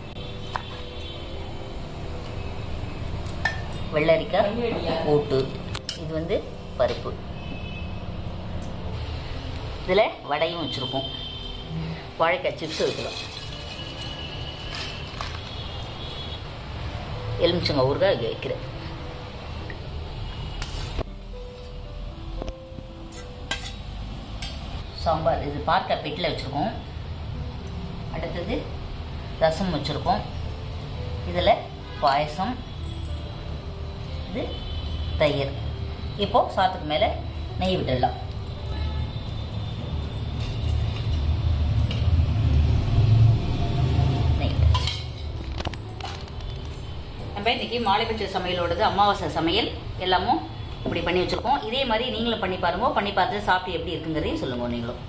வெள்ளரிக்காய் கூட்டு இது வந்து பருப்பு இதில் வடையும் வச்சுருக்கோம் வாழைக்காய் சிப்ஸ் வைக்கலாம் எலுமிச்சங்க ஊறுகாய் இங்கே வைக்கிறேன் சாம்பார் இது பார்க்க பெட்டில் வச்சுருக்கோம் அடுத்தது ரசம் வச்சுருக்கோம் இதில் பாயசம் இது தயிர் இப்போது சாத்துக்கு மேலே நெய் விட்டுடலாம் நெய் நம்ம இன்னைக்கு மாலைப்பட்ச சமையலோடது அமாவாசை சமையல் எல்லாமும் இப்படி பண்ணி வச்சுருக்கோம் இதே மாதிரி நீங்களும் பண்ணி பாருங்க பண்ணி பார்த்துட்டு சாப்பிட்டு எப்படி இருக்குங்கிறதையும் சொல்லுங்க நீங்களும்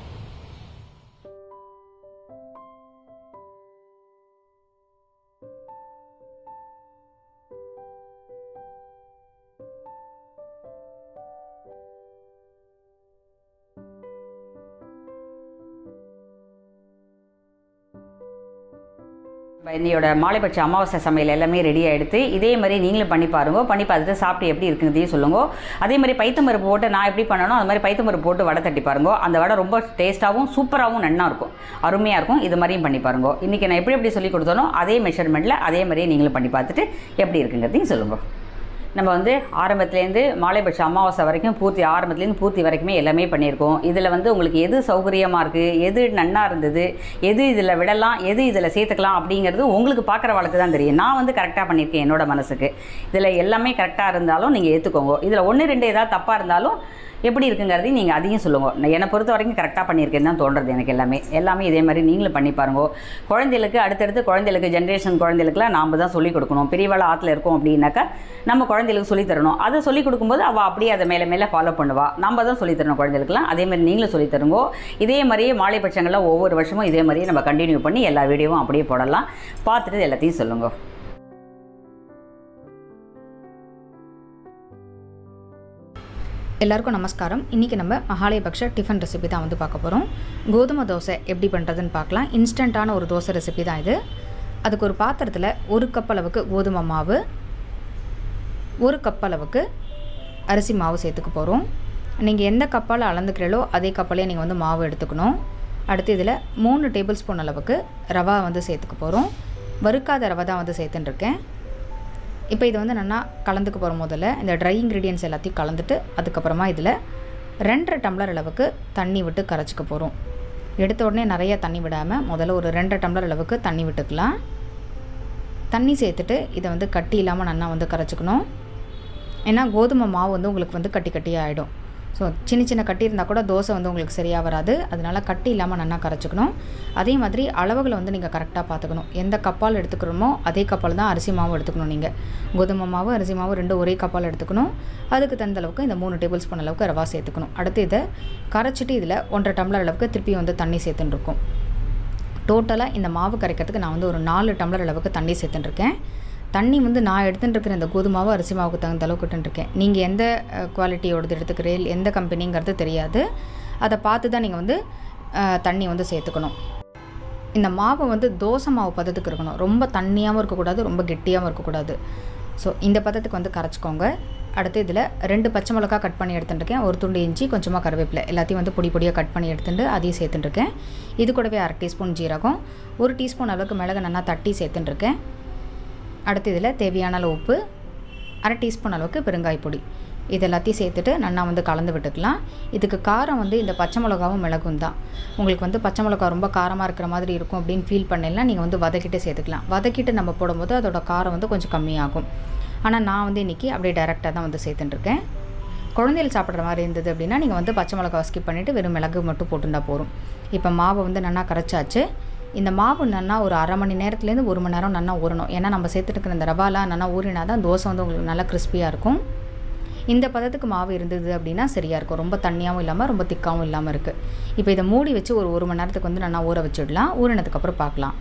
இன்னையோட மாலைப்பட்ச அமாவாசை சமையல் எல்லாமே ரெடி ஆகிடுது இதே மாதிரி நீங்களும் பண்ணி பாருங்க பண்ணி பார்த்துட்டு சாப்பிட்டு எப்படி இருக்குங்கிறதையும் சொல்லுங்க அதே மாதிரி பைத்தம்பருப்பு போட்டு நான் எப்படி பண்ணணும் அது மாதிரி பைத்தம்பருப்பு போட்டு வடை தட்டி பாருங்க அந்த வடை ரொம்ப டேஸ்ட்டாகவும் சூப்பராகவும் நன்னா இருக்கும் அருமையாக இருக்கும் இது மாதிரியும் பண்ணி பாருங்க இன்றைக்கி நான் எப்படி எப்படி சொல்லி கொடுத்தனோ அதே மெஷர்மெண்ட்டில் அதே மாதிரியே நீங்களும் பண்ணி பார்த்துட்டு எப்படி இருக்குங்கிறதையும் சொல்லுங்க நம்ம வந்து ஆரம்பத்துலேருந்து மாலைபட்ச அமாவாசை வரைக்கும் பூர்த்தி ஆரம்பத்துலேருந்து பூர்த்தி வரைக்குமே எல்லாமே பண்ணியிருக்கோம் இதில் வந்து உங்களுக்கு எது சௌகரியமாக இருக்குது எது நன்னா இருந்தது எது இதில் விடலாம் எது இதில் சேர்த்துக்கலாம் அப்படிங்கிறது உங்களுக்கு பார்க்குற வழக்கு தான் தெரியும் நான் வந்து கரெக்டாக பண்ணியிருக்கேன் என்னோட மனசுக்கு இதில் எல்லாமே கரெக்டாக இருந்தாலும் நீங்கள் ஏற்றுக்கோங்க இதில் ஒன்று ரெண்டு ஏதாவது தப்பாக இருந்தாலும் எப்படி இருக்குங்கிறதையும் நீங்கள் அதையும் சொல்லுங்க நான் என்னை பொறுத்த வரைக்கும் கரெக்டாக பண்ணியிருக்கேன்னு தான் தோன்றது எனக்கு எல்லாமே எல்லாமே இதே மாதிரி நீங்களும் பண்ணி பாருங்க குழந்தைகளுக்கு அடுத்தடுத்து குழந்தைகளுக்கு ஜென்ரேஷன் குழந்தைகளுக்குலாம் நாம் தான் சொல்லிக் கொடுக்கணும் பெரியவாள் ஆற்றுல இருக்கோம் அப்படின்னாக்கா நம்ம குழந்தைகளுக்கு சொல்லித் தரணும் அதை சொல்லிக் கொடுக்கும்போது அவள் அப்படியே அதை மேலே மேலே ஃபாலோ பண்ணுவா நம்ம தான் சொல்லித் தரணும் குழந்தைகளுக்குலாம் அதே மாதிரி நீங்களும் சொல்லித் தருங்க இதே மாதிரியே மாலை பட்சங்களில் ஒவ்வொரு வருஷமும் இதே மாதிரியே நம்ம கண்டினியூ பண்ணி எல்லா வீடியோவும் அப்படியே போடலாம் பார்த்துட்டு எல்லாத்தையும் சொல்லுங்க
எல்லாருக்கும் நமஸ்காரம் இன்றைக்கி நம்ம மகாலயபக்ஷ டிஃபன் ரெசிபி தான் வந்து பார்க்க போகிறோம் கோதுமை தோசை எப்படி பண்ணுறதுன்னு பார்க்கலாம் இன்ஸ்டண்ட்டான ஒரு தோசை ரெசிபி தான் இது அதுக்கு ஒரு பாத்திரத்தில் ஒரு கப் அளவுக்கு கோதுமை மாவு ஒரு கப் அளவுக்கு அரிசி மாவு சேர்த்துக்க போகிறோம் நீங்கள் எந்த கப்பால் அளந்துக்கிறீங்களோ அதே கப்பாலே நீங்கள் வந்து மாவு எடுத்துக்கணும் அடுத்து இதில் மூணு டேபிள் ஸ்பூன் அளவுக்கு ரவா வந்து சேர்த்துக்க போகிறோம் வறுக்காத ரவை தான் வந்து சேர்த்துட்டுருக்கேன் இப்போ இது வந்து நல்லா கலந்துக்க போகிற முதல்ல இந்த ட்ரை இன்க்ரீடியன்ஸ் எல்லாத்தையும் கலந்துட்டு அதுக்கப்புறமா இதில் ரெண்டரை டம்ளர் அளவுக்கு தண்ணி விட்டு கரைச்சிக்க போகிறோம் எடுத்த உடனே நிறைய தண்ணி விடாமல் முதல்ல ஒரு ரெண்டரை டம்ளர் அளவுக்கு தண்ணி விட்டுக்கலாம் தண்ணி சேர்த்துட்டு இதை வந்து கட்டி இல்லாமல் நல்லா வந்து கரைச்சிக்கணும் ஏன்னா கோதுமை மாவு வந்து உங்களுக்கு வந்து கட்டி கட்டியாக ஆகிடும் ஸோ சின்ன சின்ன கட்டி இருந்தால் கூட தோசை வந்து உங்களுக்கு சரியாக வராது அதனால கட்டி இல்லாமல் நல்லா கரைச்சிக்கணும் அதே மாதிரி அளவுகளை வந்து நீங்கள் கரெக்டாக பார்த்துக்கணும் எந்த கப்பால் எடுத்துக்கிறோமோ அதே கப்பால் தான் அரிசி மாவு எடுத்துக்கணும் நீங்கள் கோதுமை மாவு அரிசி மாவு ரெண்டும் ஒரே கப்பால் எடுத்துக்கணும் அதுக்கு தகுந்த அளவுக்கு இந்த மூணு டேபிள் ஸ்பூன் அளவுக்கு ரவா சேர்த்துக்கணும் அடுத்து இதை கரைச்சிட்டு இதில் ஒன்றரை டம்ளர் அளவுக்கு திருப்பி வந்து தண்ணி சேர்த்துன்னு இருக்கும் டோட்டலாக இந்த மாவு கரைக்கிறதுக்கு நான் வந்து ஒரு நாலு டம்ளர் அளவுக்கு தண்ணி சேர்த்துட்டுருக்கேன் தண்ணி வந்து நான் எடுத்துகிட்டு இருக்கிற இந்த கோதுமாவை அரிசி மாவுக்கு தகுந்த அளவுக்கு விட்டுருக்கேன் நீங்கள் எந்த குவாலிட்டியோடது எடுத்துக்கிறீர்கள் எந்த கம்பெனிங்கிறது தெரியாது அதை பார்த்து தான் நீங்கள் வந்து அஹ், தண்ணி வந்து சேர்த்துக்கணும் இந்த மாவு வந்து தோசை மாவு பதத்துக்கு இருக்கணும் ரொம்ப தண்ணியாகவும் இருக்கக்கூடாது ரொம்ப கெட்டியாகவும் இருக்கக்கூடாது ஸோ இந்த பதத்துக்கு வந்து கரைச்சிக்கோங்க அடுத்து இதில் ரெண்டு பச்சை மிளகா கட் பண்ணி எடுத்துட்டுருக்கேன் ஒரு துண்டு இஞ்சி கொஞ்சமாக கருவேப்பிலை எல்லாத்தையும் வந்து பொடி பொடியாக கட் பண்ணி எடுத்துட்டு அதையும் சேர்த்துட்டுருக்கேன் இது கூடவே அரை டீஸ்பூன் ஜீரகம் ஒரு டீஸ்பூன் அளவுக்கு மிளகு நல்லா தட்டி சேர்த்துட்டுருக்கேன் அடுத்து இதில் தேவையான அளவு உப்பு அரை டீஸ்பூன் அளவுக்கு பெருங்காய பொடி இது எல்லாத்தையும் சேர்த்துட்டு நல்லா வந்து கலந்து விட்டுக்கலாம் இதுக்கு காரம் வந்து இந்த பச்சை மிளகாவும் மிளகும் தான் உங்களுக்கு வந்து பச்சை மிளகா ரொம்ப காரமாக இருக்கிற மாதிரி இருக்கும் அப்படின்னு ஃபீல் பண்ணலாம் நீங்கள் வந்து வதக்கிட்டு சேர்த்துக்கலாம் வதக்கிட்டு நம்ம போடும்போது அதோட காரம் வந்து கொஞ்சம் கம்மியாகும் ஆனால் நான் வந்து இன்றைக்கி அப்படியே டைரெக்டாக தான் வந்து சேர்த்துட்டுருக்கேன் குழந்தைகள் சாப்பிட்ற மாதிரி இருந்தது அப்படின்னா நீங்கள் வந்து பச்சை மிளகா ஸ்கிப் பண்ணிவிட்டு வெறும் மிளகு மட்டும் போட்டுருந்தா போதும் இப்போ மாவை வந்து நல்லா கரைச்சாச்சு இந்த மாவு நல்லா ஒரு அரை மணி நேரத்துலேருந்து ஒரு மணி நேரம் நல்லா ஊறணும் ஏன்னா நம்ம சேர்த்துட்டு இருக்கிற இந்த ரவாலாம் நல்லா ஊறினா தான் தோசை வந்து உங்களுக்கு நல்லா கிறிஸ்பியாக இருக்கும் இந்த பதத்துக்கு மாவு இருந்தது அப்படின்னா சரியாக இருக்கும் ரொம்ப தண்ணியாகவும் இல்லாமல் ரொம்ப திக்காகவும் இல்லாமல் இருக்குது இப்போ இதை மூடி வச்சு ஒரு ஒரு மணி நேரத்துக்கு வந்து நல்லா ஊற வச்சிடலாம் ஊறினதுக்கப்புறம் பார்க்கலாம்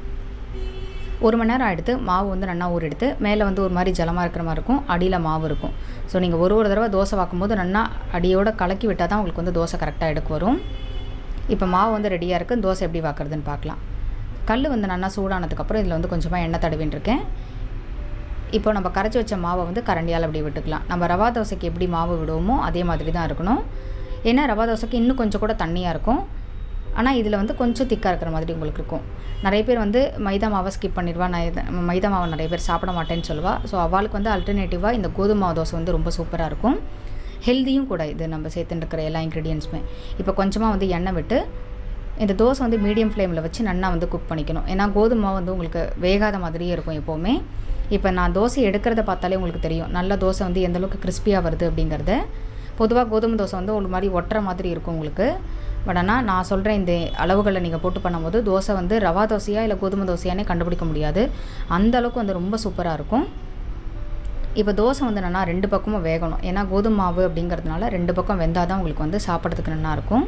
ஒரு மணி நேரம் எடுத்து மாவு வந்து நல்லா ஊற எடுத்து மேலே வந்து ஒரு மாதிரி ஜலமாக இருக்கிற மாதிரி இருக்கும் அடியில் மாவு இருக்கும் ஸோ நீங்கள் ஒரு ஒரு தடவை தோசை பார்க்கும்போது நல்லா அடியோட கலக்கி விட்டால் தான் உங்களுக்கு வந்து தோசை கரெக்டாக எடுக்க வரும் இப்போ மாவு வந்து ரெடியாக இருக்குது தோசை எப்படி பார்க்குறதுன்னு பார்க்கலாம் கல் வந்து நல்லா சூடானதுக்கப்புறம் இதில் வந்து கொஞ்சமாக எண்ணெய் தடவின்னு இருக்கேன் இப்போ நம்ம கரைச்சி வச்ச மாவை வந்து கரண்டியால் அப்படி விட்டுக்கலாம் நம்ம ரவா தோசைக்கு எப்படி மாவு விடுவோமோ அதே மாதிரி தான் இருக்கணும் ஏன்னா ரவா தோசைக்கு இன்னும் கொஞ்சம் கூட தண்ணியாக இருக்கும் ஆனால் இதில் வந்து கொஞ்சம் திக்காக இருக்கிற மாதிரி உங்களுக்கு இருக்கும் நிறைய பேர் வந்து மைதா மாவை ஸ்கிப் பண்ணிடுவா நான் மைதா மாவை நிறைய பேர் சாப்பிட மாட்டேன்னு சொல்லுவா ஸோ அவளுக்கு வந்து அல்டர்னேட்டிவாக இந்த கோதுமை மாவு தோசை வந்து ரொம்ப சூப்பராக இருக்கும் ஹெல்த்தியும் கூட இது நம்ம சேர்த்துட்டு இருக்கிற எல்லா இன்க்ரீடியன்ஸுமே இப்போ கொஞ்சமாக வந்து எண்ணெய் விட்டு இந்த தோசை வந்து மீடியம் ஃப்ளேமில் வச்சு நல்லா வந்து குக் பண்ணிக்கணும் ஏன்னா கோதுமை மாவு வந்து உங்களுக்கு வேகாத மாதிரியே இருக்கும் எப்போவுமே இப்போ நான் தோசை எடுக்கிறத பார்த்தாலே உங்களுக்கு தெரியும் நல்ல தோசை வந்து எந்த அளவுக்கு கிறிஸ்பியாக வருது அப்படிங்கிறது பொதுவாக கோதுமை தோசை வந்து ஒரு மாதிரி ஒட்டுற மாதிரி இருக்கும் உங்களுக்கு பட் ஆனால் நான் சொல்கிறேன் இந்த அளவுகளை நீங்கள் போட்டு பண்ணும்போது தோசை வந்து ரவா தோசையா இல்லை கோதுமை தோசையானே கண்டுபிடிக்க முடியாது அந்த அளவுக்கு வந்து ரொம்ப சூப்பராக இருக்கும் இப்போ தோசை வந்து என்னென்னா ரெண்டு பக்கமும் வேகணும் ஏன்னா கோதுமை மாவு அப்படிங்கிறதுனால ரெண்டு பக்கம் வெந்தால் தான் உங்களுக்கு வந்து சாப்பிட்றதுக்கு நல்லா இருக்கும்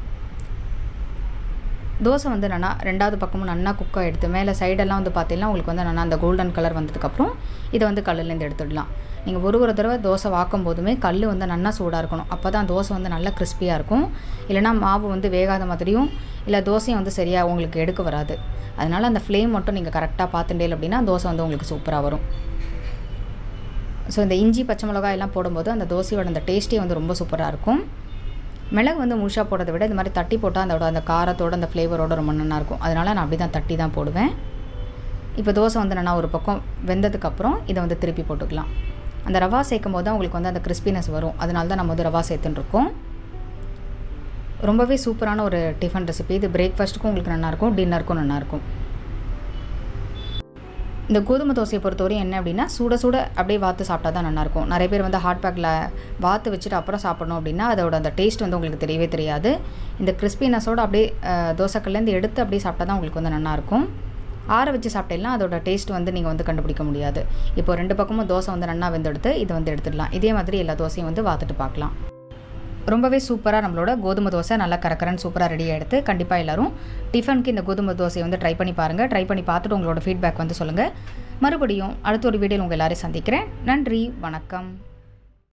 தோசை வந்து என்னென்னா ரெண்டாவது பக்கமும் நல்லா குக்காக எடுத்து மேலே சைடெல்லாம் வந்து பார்த்தீங்கன்னா உங்களுக்கு வந்து என்னென்னா அந்த கோல்டன் கலர் வந்ததுக்கப்புறம் இதை வந்து கல்லுலேருந்து எடுத்துடலாம் நீங்கள் ஒரு ஒரு தடவை தோசை வாக்கும் போதுமே கல் வந்து நல்லா சூடாக இருக்கணும் அப்போ தான் தோசை வந்து நல்லா கிறிஸ்பியாக இருக்கும் இல்லைனா மாவு வந்து வேகாத மாதிரியும் இல்லை தோசையும் வந்து சரியாக உங்களுக்கு எடுக்க வராது அதனால் அந்த ஃப்ளேம் மட்டும் நீங்கள் கரெக்டாக பார்த்துட்டே அப்படின்னா தோசை வந்து உங்களுக்கு சூப்பராக வரும் ஸோ இந்த இஞ்சி பச்சை மிளகாய் எல்லாம் போடும்போது அந்த தோசையோட அந்த டேஸ்ட்டே வந்து ரொம்ப சூப்பராக இருக்கும் மிளகு வந்து முழுசாக போடுறதை விட இந்த மாதிரி தட்டி போட்டால் அதோட அந்த காரத்தோட அந்த ஃப்ளேவரோட ரொம்ப நல்லா இருக்கும் அதனால் நான் அப்படி தான் தட்டி தான் போடுவேன் இப்போ தோசை வந்து நல்லா ஒரு பக்கம் வெந்ததுக்கப்புறம் இதை வந்து திருப்பி போட்டுக்கலாம் அந்த ரவா சேர்க்கும் போது தான் உங்களுக்கு வந்து அந்த கிறிஸ்பினஸ் வரும் அதனால தான் நம்ம வந்து ரவா சேர்த்துன்னு இருக்கோம் ரொம்பவே சூப்பரான ஒரு டிஃபன் ரெசிபி இது பிரேக்ஃபாஸ்ட்டுக்கும் உங்களுக்கு நல்லாயிருக்கும் டின்னருக்கும் நல்லாயிருக்கும் இந்த கோதுமை தோசையை பொறுத்தவரையும் என்ன அப்படின்னா சுட சுட அப்படியே வாத்து சாப்பிட்டா தான் நல்லாயிருக்கும் நிறைய பேர் வந்து ஹாட் பேக்கில் வாத்து வச்சுட்டு அப்புறம் சாப்பிடணும் அப்படின்னா அதோட அந்த டேஸ்ட் வந்து உங்களுக்கு தெரியவே தெரியாது இந்த கிறிஸ்பினஸோடு அப்படியே அஹ், தோசைக்கல்லேருந்து எடுத்து அப்படியே சாப்பிட்டா தான் உங்களுக்கு வந்து நல்லாயிருக்கும் ஆற வச்சு சாப்பிட்டேன்னா அதோட டேஸ்ட் வந்து நீங்கள் வந்து கண்டுபிடிக்க முடியாது இப்போ ரெண்டு பக்கமும் தோசை வந்து நல்லா வெந்தெடுத்து இதை வந்து எடுத்துடலாம் இதே மாதிரி எல்லா தோசையும் வந்து வாத்துட்டு பார்க்கலாம் ரொம்பவே சூப்பராக நம்மளோட கோதுமை தோசை நல்லா கரக்கரன்னு சூப்பராக ரெடி எடுத்து கண்டிப்பாக எல்லாரும் டிஃபனுக்கு இந்த கோதுமை தோசையை வந்து ட்ரை பண்ணி பாருங்கள் ட்ரை பண்ணி பார்த்துட்டு உங்களோட ஃபீட்பேக் வந்து சொல்லுங்கள் மறுபடியும் அடுத்த ஒரு வீடியோவில் உங்கள் எல்லாரையும் சந்திக்கிறேன் நன்றி வணக்கம்